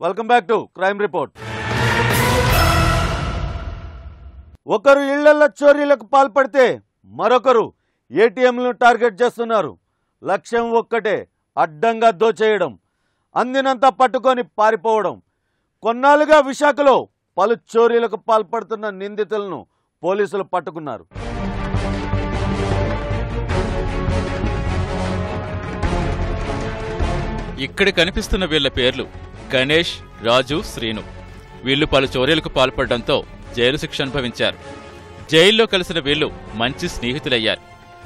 welcome back to crime report ఒకరు ఇళ్లల్లో చోరీలకు పాల్పడితే మరొకరు ఏటీఎంలను టార్గెట్ చేస్తున్నారు లక్ష్యం ఒక్కటే అడ్డంగా దోచేయడం అందినంత పట్టుకొని పారిపోవడం కొన్నాళ్ళుగా విశాఖలో పలు చోరీలకు పాల్పడుతున్న నిందితులను పోలీసులు పట్టుకున్నారు ఇక్కడ కనిపిస్తున్న వీళ్ల పేర్లు గణేష్ రాజు శ్రీను వీళ్లు పలు చోరీలకు పాల్పడడంతో జైలు శిక్ష అనుభవించారు జైల్లో కలిసిన వీళ్లు మంచి స్నేహితులయ్యారు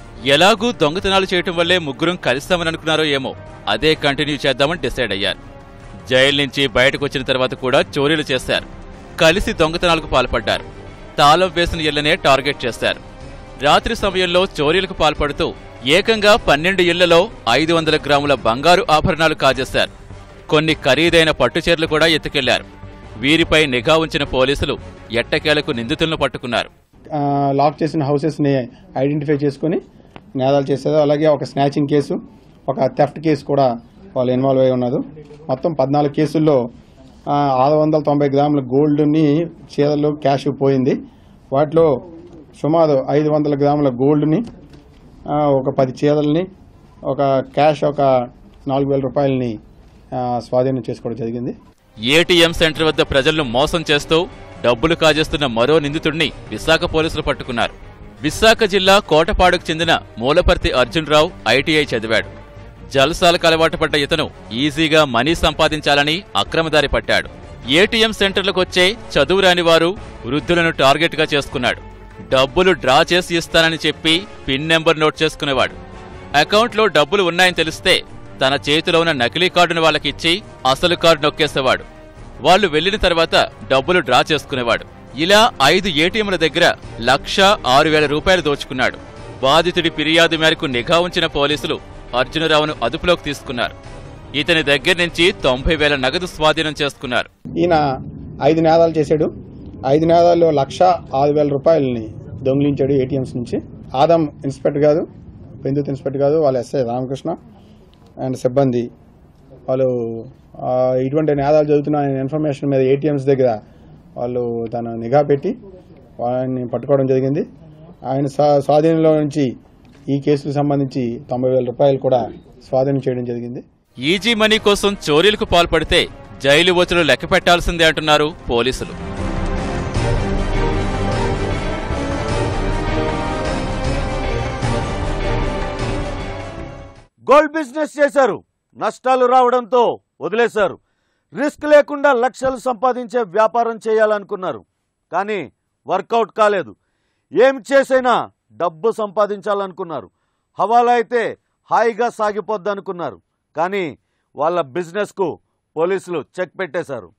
ఎలాగూ దొంగతనాలు చేయటం వల్లే ముగ్గురం కలుస్తామని అనుకున్నారో ఏమో అదే కంటిన్యూ చేద్దామని డిసైడ్ అయ్యారు జైలు నుంచి బయటకు వచ్చిన తర్వాత కూడా చోరీలు చేశారు కలిసి దొంగతనాలకు పాల్పడ్డారు తాళం వేసిన ఇళ్లనే టార్గెట్ చేశారు రాత్రి సమయంలో చోరీలకు పాల్పడుతూ ఏకంగా పన్నెండు ఇళ్లలో ఐదు వందల గ్రాముల బంగారు ఆభరణాలు కాజేశారు కొన్ని ఖరీదైన పట్టుచీరలు కూడా ఎత్తుకెళ్లారు వీరిపై నిఘా ఉంచిన పోలీసులు ఎట్టకేలకు నిందితులను పట్టుకున్నారు ఆ, లాక్ చేసిన హౌసెస్ని ఐడెంటిఫై చేసుకొని నేరాలు చేసేది అలాగే ఒక స్నాచింగ్ కేసు ఒక థెఫ్ట్ కేసు కూడా వాళ్ళు ఇన్వాల్వ్ అయి ఉన్నారు మొత్తం పద్నాలుగు కేసుల్లో ఆ, ఆరు వందల తొంభై గ్రాముల గోల్డ్ని చీరలు క్యాష్ పోయింది వాటిలో సుమారు ఐదు వందల గ్రాముల గోల్డ్ని ఆ, ఒక పది చీరల్ని ఒక క్యాష్ ఒక నాలుగు వేల రూపాయలని ఆ, స్వాధీనం చేసుకోవడం జరిగింది ఏటీఎం సెంటర్ వద్ద ప్రజలను మోసం చేస్తూ డబ్బులు కాజేస్తున్న మరో నిందితుడిని విశాఖ పోలీసులు పట్టుకున్నారు విశాఖ జిల్లా కోటపాడుకు చెందిన మూలపర్తి అర్జున్ రావు ఐటీఐ చదివాడు జల్సాలకు అలవాటు పడ్డ ఇతను ఈజీగా మనీ సంపాదించాలని అక్రమదారి పట్టాడు ఏటీఎం సెంటర్లకు వచ్చే చదువు రాని వారు వృద్ధులను టార్గెట్గా చేసుకున్నాడు డబ్బులు డ్రా చేసి ఇస్తానని చెప్పి పిన్ నెంబర్ నోట్ చేసుకునేవాడు అకౌంట్లో డబ్బులు ఉన్నాయని తెలిస్తే తన చేతిలో ఉన్న నకిలీ కార్డును వాళ్ళకిచ్చి అసలు కార్డు నొక్కేసేవాడు వాళ్ళు వెళ్లిన తర్వాత డబ్బులు డ్రా చేసుకునేవాడు ఇలా ఐదు ఏటీఎంల దగ్గర లక్ష ఆరు వేల రూపాయలు దోచుకున్నాడు బాధితుడి ఫిర్యాదు మేరకు నిఘా ఉంచిన పోలీసులు అర్జునరావును అదుపులోకి తీసుకున్నారు ఇతని దగ్గర నుంచి తొంభై వేల నగదు స్వాధీనం చేసుకున్నారు ఈయన ఐదు నేరాలు చేశాడు ఐదు నేరాల్లో లక్ష ఆరు వేల రూపాయలని దొంగిలించాడు ఏటీఎంస్ నుంచి ఆదం ఇన్స్పెక్టర్ గారు పెందుత్ ఇన్స్పెక్టర్ గారు వాళ్ళ ఎస్ఐ రామకృష్ణ అండ్ సిబ్బంది వాళ్ళు ఆ, ఇటువంటి నేరాలు జరుగుతున్న ఇన్ఫర్మేషన్ మీద ఏటీఎంస్ దగ్గర వాళ్ళు తన నిఘా పెట్టి వాళ్ళని పట్టుకోవడం జరిగింది ఆయన స్వా- స్వాధీనంలో నుంచి ఈ కేసుకు సంబంధించి తొంభై వేల రూపాయలు కూడా స్వాధీనం చేయడం జరిగింది ఈజీ మనీ కోసం చోరీలకు పాల్పడితే జైలు వచ్చులు లెక్క పెట్టాల్సిందే అంటున్నారు పోలీసులు గోల్డ్ బిజినెస్ చేశారు నష్టాలు రావడంతో వదిలేశారు రిస్క్ లేకుండా లక్షలు సంపాదించే వ్యాపారం చేయాలనుకున్నారు కానీ వర్కౌట్ కాలేదు ఏం చేసైనా డబ్బు సంపాదించాలనుకున్నారు హవాలా అయితే హాయిగా సాగిపోద్దనుకున్నారు కానీ వాళ్ళ బిజినెస్కు పోలీసులు చెక్ పెట్టేశారు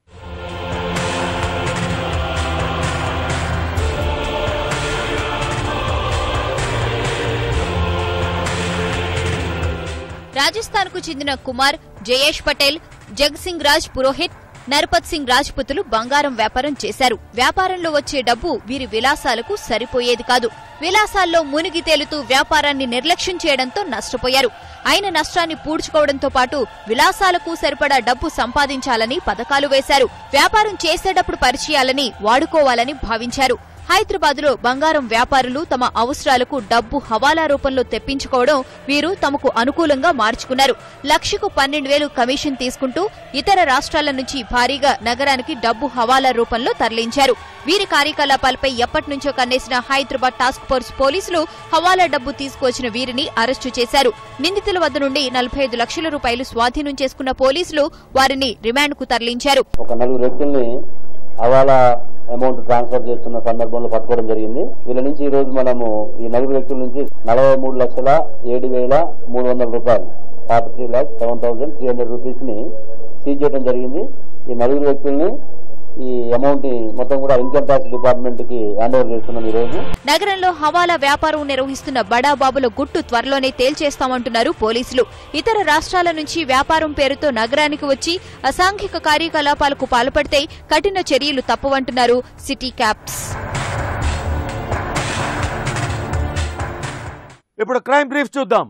రాజస్థాన్ కు చెందిన కుమార్ జయేష్ పటేల్ జగ్ సింగ్ రాజ్ పురోహిత్ నరపత్ సింగ్ రాజ్పుతులు బంగారం వ్యాపారం చేశారు వ్యాపారంలో వచ్చే డబ్బు వీరి విలాసాలకు సరిపోయేది కాదు విలాసాల్లో మునిగి తేలుతూ వ్యాపారాన్ని నిర్లక్ష్యం చేయడంతో నష్టపోయారు అయిన నష్టాన్ని పూడ్చుకోవడంతో పాటు విలాసాలకు సరిపడా డబ్బు సంపాదించాలని పథకాలు వేశారు వ్యాపారం చేసేటప్పుడు పరిచయాలని వాడుకోవాలని భావించారు హైదరాబాద్ లో బంగారం వ్యాపారులు తమ అవసరాలకు డబ్బు హవాలా రూపంలో తెప్పించుకోవడం వీరు తమకు అనుకూలంగా మార్చుకున్నారు లక్షకు పన్నెండు వేలు కమిషన్ తీసుకుంటూ ఇతర రాష్ట్రాల నుంచి భారీగా నగరానికి డబ్బు హవాలా రూపంలో తరలించారు వీరి కార్యకలాపాలపై ఎప్పటి నుంచో కన్నేసిన హైదరాబాద్ టాస్క్ ఫోర్స్ పోలీసులు హవాలా డబ్బు తీసుకువచ్చిన వీరిని అరెస్టు చేశారు నిందితుల వద్ద నుండి నలభై ఐదు లక్షల రూపాయలు స్వాధీనం చేసుకున్న పోలీసులు వారిని రిమాండ్కు తరలించారు ఒక నలుగురు వ్యక్తుల్ని హవాలా అమౌంట్ ట్రాన్స్ఫర్ చేస్తున్న సందర్భంలో పట్టుకోవడం జరిగింది వీళ్ళ నుంచి ఈ రోజు మనము ఈ నలుగురు వ్యక్తుల నుంచి నలభై మూడు లక్షల ఏడు వేల మూడు వందల రూపాయలు forty three lakhs seven thousand three hundred rupees ని సీజ్ చేయడం జరిగింది ఈ నలుగురు వ్యక్తుల్ని ఈ అమౌంట్ ని మొత్తం కూడా ఇన్కమ్ ట్యాక్స్ డిపార్ట్మెంట్ కి హ్యాండ్ ఓవర్ చేస్తున్నాం ఈ రోజు నగరంలో హవాలా వ్యాపారం నిర్వహిస్తున్న బడాబాబుల గుట్టు త్వరలోనే తేల్చేస్తామంటున్నారు పోలీసులు ఇతర రాష్ట్రాల నుంచి వ్యాపారం పేరుతో నగరానికి వచ్చి అసాంఘిక కార్యకలాపాలకు పాల్పడితే కఠిన చర్యలు తప్పవంటున్నారు సిటీ క్యాప్స్ ఇప్పుడు క్రైమ్ బ్రీఫ్ చూద్దాం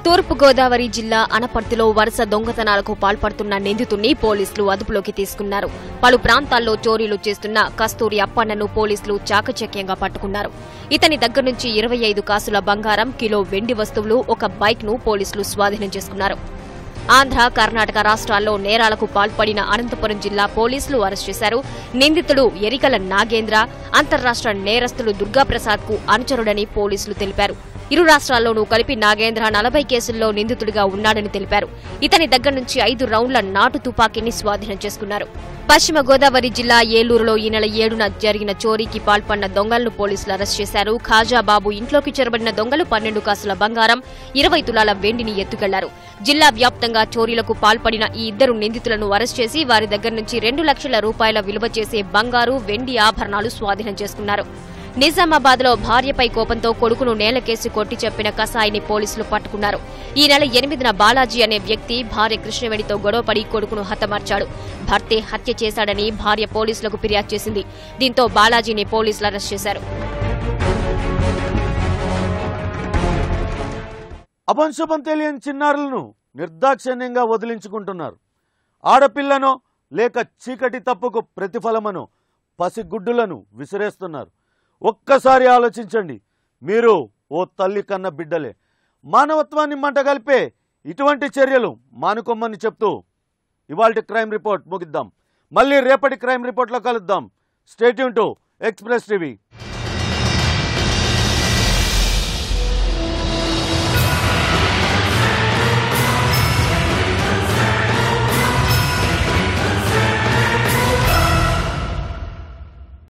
తూర్పుగోదావరి జిల్లా అనపర్తిలో వరుస దొంగతనాలకు పాల్పడుతున్న నిందితుడిని పోలీసులు అదుపులోకి తీసుకున్నారు పలు ప్రాంతాల్లో చోరీలు చేస్తున్న కస్తూరి అప్పన్నను పోలీసులు చాకచక్యంగా పట్టుకున్నారు ఇతని దగ్గర నుంచి ఇరవై ఐదు కాసుల బంగారం కిలో వెండి వస్తువులు ఒక బైక్ ను పోలీసులు స్వాధీనం చేసుకున్నారు ఆంధ్ర కర్ణాటక రాష్ట్రాల్లో నేరాలకు పాల్పడిన అనంతపురం జిల్లా పోలీసులు అరెస్ట్ చేశారు నిందితుడు ఎరికల నాగేంద్ర అంతర్రాష్ట్ర నేరస్తులు దుర్గాప్రసాద్ కు అనుచరుడని పోలీసులు తెలిపారు ఇరు రాష్ట్రాల్లోనూ కలిపి నాగేంద్ర నలభై కేసుల్లో నిందితుడిగా ఉన్నాడని తెలిపారు ఇతని దగ్గర నుంచి ఐదు రౌండ్ల నాటు తుపాకీని స్వాధీనం చేసుకున్నారు పశ్చిమ గోదావరి జిల్లా ఏలూరులో ఈ నెల ఏడున జరిగిన చోరీకి పాల్పడిన దొంగలను పోలీసులు అరెస్ట్ చేశారు ఖాజాబాబు ఇంట్లోకి చొరబడిన దొంగలు పన్నెండు కాసుల బంగారం ఇరవై తులాల వెండిని ఎత్తుకెళ్లారు జిల్లా వ్యాప్తంగా చోరీలకు పాల్పడిన ఈ ఇద్దరు నిందితులను అరెస్ట్ చేసి వారి దగ్గర నుంచి రెండు లక్షల రూపాయల విలువ చేసే బంగారు వెండి ఆభరణాలు స్వాధీనం చేసుకున్నారు నిజామాబాద్ లో భార్యపై కోపంతో కొడుకును నేలకేసి కొట్టి చెప్పిన కసాయిని పోలీసులు పట్టుకున్నారు ఈ నెల ఎనిమిదిన బాలాజీ అనే వ్యక్తి భార్య కృష్ణవేణితో గొడవపడి కొడుకును హతమార్చాడు భర్తే హత్య చేశాడని భార్య పోలీసులకు ఫిర్యాదు చేసింది దీంతో బాలాజీని పోలీసులు అరెస్ట్ చేశారు అపంశుభం తెలియని చిన్నారులను నిర్దాక్షిణ్యంగా వదిలించుకుంటున్నారు ఆడపిల్లనో లేక చీకటి తప్పుకు ప్రతిఫలమనో పసిగుడ్డులను విసిరేస్తున్నారు ఒక్కసారి ఆలోచించండి మీరు ఓ తల్లి కన్న బిడ్డలే మానవత్వాన్ని మంటగలిపే ఇటువంటి చర్యలు మానుకోమని చెప్తూ ఇవాళ క్రైమ్ రిపోర్ట్ ముగిద్దాం మళ్ళీ రేపటి క్రైమ్ రిపోర్ట్లో కలుద్దాం స్టేట్యూన్ టు ఎక్స్ప్రెస్ టీవీ